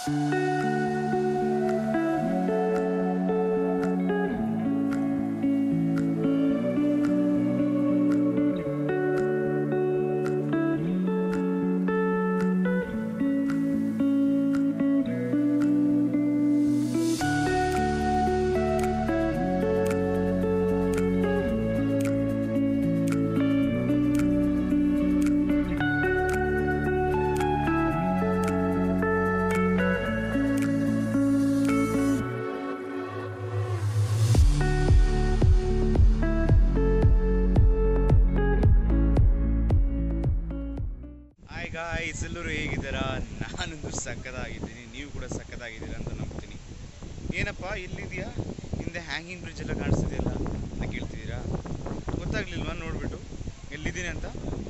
hi guys ಎಲ್ಲರೂ ಹೇಗಿದ್ದೀರಾ ನಾನಂತೂ ಸಕ್ಕತ್ತಾಗಿದ್ದೀನಿ ನೀವು ಕೂಡ ಸಕ್ಕತ್ತಾಗಿದ್ದೀರಾ ಅಂತ ನಂಬ್ತೀನಿ ಏನಪ್ಪ ಎಲ್ಲಿದೆಯಾ ಹಿಂದೆ ಹ್ಯಾಂಗಿಂಗ್ ಬ್ರಿಡ್ಜ್ ಎಲ್ಲ ಕಾಣಿಸ್ತಿದೆಯಲ್ಲ ಅಂತ ಕೇಳ್ತಿದ್ದೀರಾ ಗೊತ್ತಾಗ್ಲಿಲ್ವಾ ನೋಡ್ಬಿಟ್ಟು ಎಲ್ಲಿದ್ದೀನಿ ಅಂತ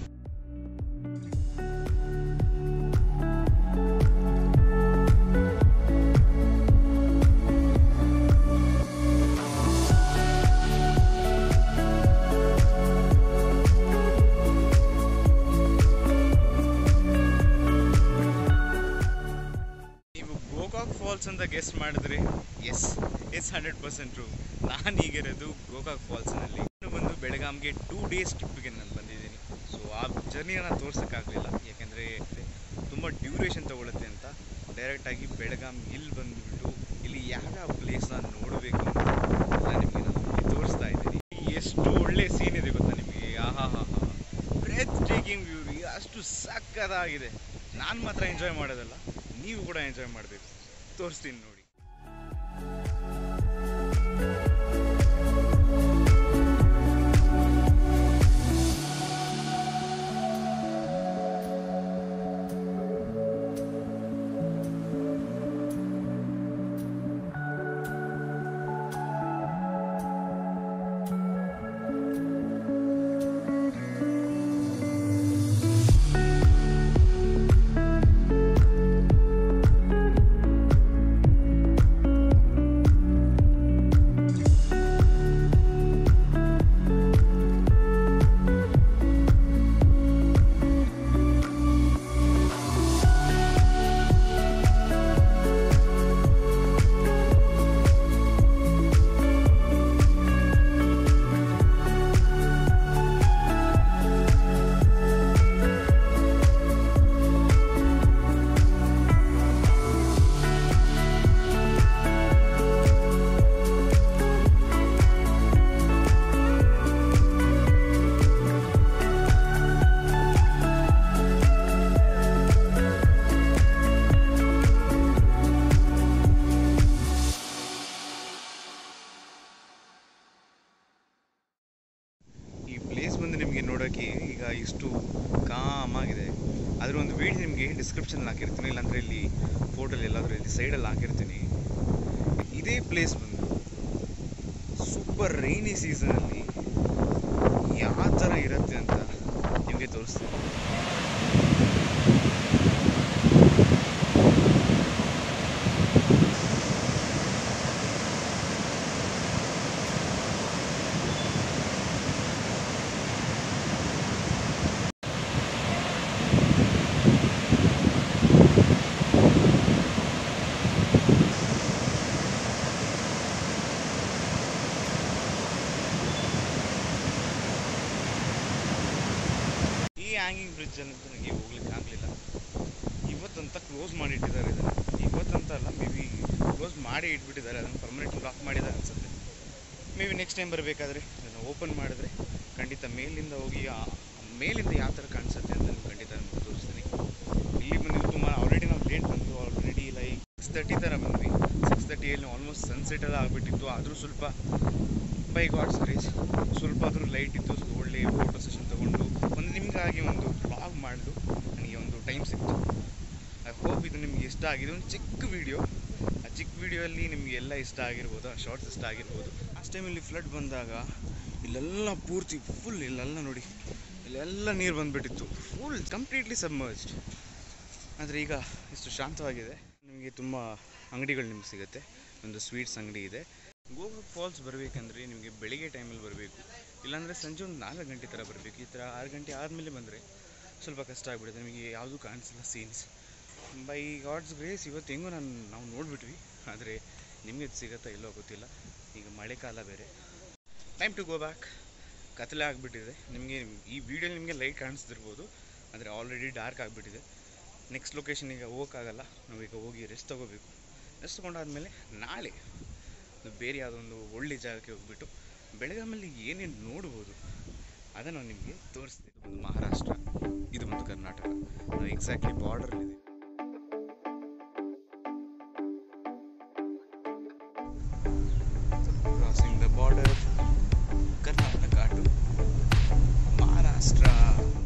ನೀವು ಗೋಕಾಕ್ ಫಾಲ್ಸ್ ಅಂತ ಗೆಸ್ ಮಾಡಿದ್ರೆ yes yes hundred percent true ನಾನು ಈಗಿರೋದು ಗೋಕಾಕ್ ಫಾಲ್ಸ್ನಲ್ಲಿ ನಾನು ಬಂದು ಬೆಳಗಾಂಗೆ ಟೂ ಡೇಸ್ ಟ್ರಿಪ್ಗೆ ನಾನು ಬಂದಿದ್ದೀನಿ ಸೊ ಆ ಜರ್ನಿನ ತೋರ್ಸೋಕ್ಕಾಗಲಿಲ್ಲ ಯಾಕೆಂದರೆ ತುಂಬ ಡ್ಯೂರೇಷನ್ ತಗೊಳುತ್ತೆ ಅಂತ ಡೈರೆಕ್ಟಾಗಿ ಬೆಳಗಾಂ ಇಲ್ಲಿ ಬಂದುಬಿಟ್ಟು ಇಲ್ಲಿ ಯಾವ್ಯಾವ ಪ್ಲೇಸ್ನ ನೋಡಬೇಕು ಅಂತ ಎಲ್ಲ ನಿಮಗೆ ನಾನು ಇಲ್ಲಿ ತೋರಿಸ್ತಾ ಇದ್ದೀನಿ ಎಷ್ಟು ಒಳ್ಳೆ ಸೀನ್ ಇದೆ ಗೊತ್ತಾ ನಿಮಗೆ ಆಹಾ ಹಾ ಹಾ ಬ್ರೆತ್ ಟೇಕಿಂಗ್ ವ್ಯೂ ಅಷ್ಟು ಸಕ್ಕತ್ತಾಗಿದೆ ನಾನು ಮಾತ್ರ ಎಂಜಾಯ್ ಮಾಡೋದಲ್ಲ ನೀವು ಕೂಡ ಎಂಜಾಯ್ ಮಾಡಬೇಕು ತೋರಿಸ್ತೀನಿ ನೋಡಿ ಈ ಪ್ಲೇಸ್ ಬಂದು ನಿಮಗೆ ನೋಡೋಕ್ಕೆ ಈಗ ಇಷ್ಟು ಕಾಮ್ ಆಗಿದೆ ಅದ್ರ ಒಂದು ವೀಡಿಯೋ ನಿಮಗೆ ಡಿಸ್ಕ್ರಿಪ್ಷನಲ್ಲಿ ಹಾಕಿರ್ತೀನಿ ಇಲ್ಲಾಂದರೆ ಇಲ್ಲಿ ಫೋಟೋಲ್ಲಿ ಎಲ್ಲಾದರೂ ಇಲ್ಲಿ ಸೈಡಲ್ಲಿ ಹಾಕಿರ್ತೀನಿ ಇದೇ ಪ್ಲೇಸ್ ಬಂದು ಸೂಪರ್ ರೈನಿ ಸೀಸನಲ್ಲಿ ಯಾವ ಥರ ಇರುತ್ತೆ ಅಂತ ನಿಮಗೆ ತೋರಿಸ್ತೀನಿ ಈ ಹ್ಯಾಂಗಿಂಗ್ ಬ್ರಿಡ್ಜ್ ಅನ್ನಂತೂ ನನಗೆ ಹೋಗ್ಲಿಕ್ಕೆ ಆಗಲಿಲ್ಲ ಇವತ್ತಂತ ಕ್ಲೋಸ್ ಮಾಡಿಟ್ಟಿದ್ದಾರೆ ಇದನ್ನು ಇವತ್ತಂತ ಅಲ್ಲ ಮೇ ಬಿ ಕ್ಲೋಸ್ ಮಾಡಿ ಇಟ್ಬಿಟ್ಟಿದ್ದಾರೆ ಅದನ್ನು ಪರ್ಮನೆಂಟ್ ಲಾಕ್ ಮಾಡಿದ್ದಾರೆ ಅನ್ಸುತ್ತೆ ಮೇ ಬಿ ನೆಕ್ಸ್ಟ್ ಟೈಮ್ ಬರಬೇಕಾದ್ರೆ ಅದನ್ನು ಓಪನ್ ಮಾಡಿದ್ರೆ ಖಂಡಿತ ಮೇಲಿಂದ ಹೋಗಿ ಆ- ಮೇಲಿಂದ ಯಾವ ಥರ ಕಾಣಿಸುತ್ತೆ ಅಂತ ನಾನು ಖಂಡಿತ ನಿಮ್ಗೆ ತೋರಿಸ್ತೀನಿ ಇಲ್ಲಿ ಬಂದು ತುಂಬ ಆಲ್ರೆಡಿ ನಾವು ಲೇಟ್ ಬಂದು ಆಲ್ರೆಡಿ ಲೈಕ್ ಸಿಕ್ಸ್ ತರ್ಟಿ ಥರ ಬಂದ್ವಿ ಸಿಕ್ಸ್ ತರ್ಟಿಯಲ್ಲಿ ಆಲ್ಮೋಸ್ಟ್ ಸನ್ಸೆಟ್ ಎಲ್ಲ ಆಗಿಬಿಟ್ಟಿತ್ತು ಆದರೂ ಸ್ವಲ್ಪ ಬೈ ಗಾಡ್ ಸರೀಸ್ ಸ್ವಲ್ಪ ಆದರೂ ಲೈಟ್ ಇತ್ತು ಸೊ ಒಳ್ಳೆ ಫೋಟೋ ಸೆಷನ್ ತೊಗೊಂಡು ಒಂದು ನಿಮಗಾಗಿ ಒಂದು ಬ್ಲಾಗ್ ಮಾಡಲು ನನಗೆ ಒಂದು ಟೈಮ್ ಸಿಕ್ತು ಐ ಹೋಪ್ ಇದು ನಿಮಗೆ ಇಷ್ಟ ಆಗಿದೆ ಒಂದು ಚಿಕ್ಕ ವಿಡಿಯೋ ಆ ಚಿಕ್ಕ ವಿಡಿಯೋಲ್ಲಿ ನಿಮಗೆ ಎಲ್ಲ ಇಷ್ಟ ಆಗಿರ್ಬೋದು ಆ ಶಾರ್ಟ್ಸ್ ಇಷ್ಟ ಆಗಿರ್ಬೋದು ಲಾಸ್ಟ್ ಟೈಮ್ ಇಲ್ಲಿ ಫ್ಲಡ್ ಬಂದಾಗ ಇಲ್ಲೆಲ್ಲ ಪೂರ್ತಿ ಫುಲ್ ಇಲ್ಲೆಲ್ಲ ನೋಡಿ ಇಲ್ಲೆಲ್ಲ ನೀರು ಬಂದುಬಿಟ್ಟಿತ್ತು ಫುಲ್ ಕಂಪ್ಲೀಟ್ಲಿ ಸಬ್ಮರ್ಜ್ಡ್ ಆದರೆ ಈಗ ಇಷ್ಟು ಶಾಂತವಾಗಿದೆ ನಿಮಗೆ ತುಂಬ ಅಂಗಡಿಗಳು ನಿಮ್ಗೆ ಸಿಗುತ್ತೆ ಒಂದು ಸ್ವೀಟ್ಸ್ ಅಂಗಡಿ ಇದೆ ಗೋಕಾಕ್ ಫಾಲ್ಸ್ ಬರಬೇಕಂದ್ರೆ ನಿಮಗೆ ಬೆಳಿಗ್ಗೆ ಟೈಮಲ್ಲಿ ಬರಬೇಕು ಇಲ್ಲಾಂದರೆ ಸಂಜೆ ಒಂದು ನಾಲ್ಕು ಗಂಟೆ ಥರ ಬರಬೇಕು ಈ ಥರ ಆರು ಗಂಟೆ ಆದಮೇಲೆ ಬಂದರೆ ಸ್ವಲ್ಪ ಕಷ್ಟ ಆಗಿಬಿಡುತ್ತೆ ನಿಮಗೆ ಯಾವುದೂ ಕಾಣಿಸಲ್ಲ ಸೀನ್ಸ್ ಬೈ ಗಾಡ್ಸ್ ಗ್ರೇಸ್ ಇವತ್ತು ಹೆಂಗೋ ನಾನು ನಾವು ನೋಡಿಬಿಟ್ವಿ ಆದರೆ ನಿಮಗೆ ಸಿಗತ್ತಾ ಇಲ್ಲೋ ಗೊತ್ತಿಲ್ಲ ಈಗ ಮಳೆಕಾಲ ಬೇರೆ ಟೈಮ್ ಟು ಗೋ ಬ್ಯಾಕ್ ಕತ್ತಲೆ ಆಗಿಬಿಟ್ಟಿದೆ ನಿಮಗೆ ಈ ವಿಡಿಯೋ ನಿಮಗೆ ಲೈಟ್ ಕಾಣಿಸ್ತಿರ್ಬೋದು ಆದರೆ ಆಲ್ರೆಡಿ ಡಾರ್ಕ್ ಆಗಿಬಿಟ್ಟಿದೆ ನೆಕ್ಸ್ಟ್ ಲೊಕೇಶನಿಗೆ ಹೋಗೋಕ್ಕಾಗಲ್ಲ ನಾವೀಗ ಹೋಗಿ ರೆಸ್ಟ್ ತೊಗೋಬೇಕು ರೆಸ್ಟ್ ತೊಗೊಂಡಾದ್ಮೇಲೆ ನಾಳೆ ಒಂದು ಬೇರೆ ಯಾವುದೊಂದು ಒಳ್ಳೆ ಜಾಗಕ್ಕೆ ಹೋಗ್ಬಿಟ್ಟು ಬೆಳಗಾಮಲ್ಲಿ ಏನೇನು ನೋಡ್ಬೋದು ಅದನ್ನು ನಾನು ನಿಮಗೆ ತೋರಿಸ್ತೀನಿ ಇದು ಒಂದು ಮಹಾರಾಷ್ಟ್ರ ಇದು ಒಂದು ಕರ್ನಾಟಕ ನಾವು ಎಕ್ಸಾಕ್ಟ್ಲಿ ಬಾರ್ಡರ್ಲಿದೆ crossing the border Karnataka to Maharashtra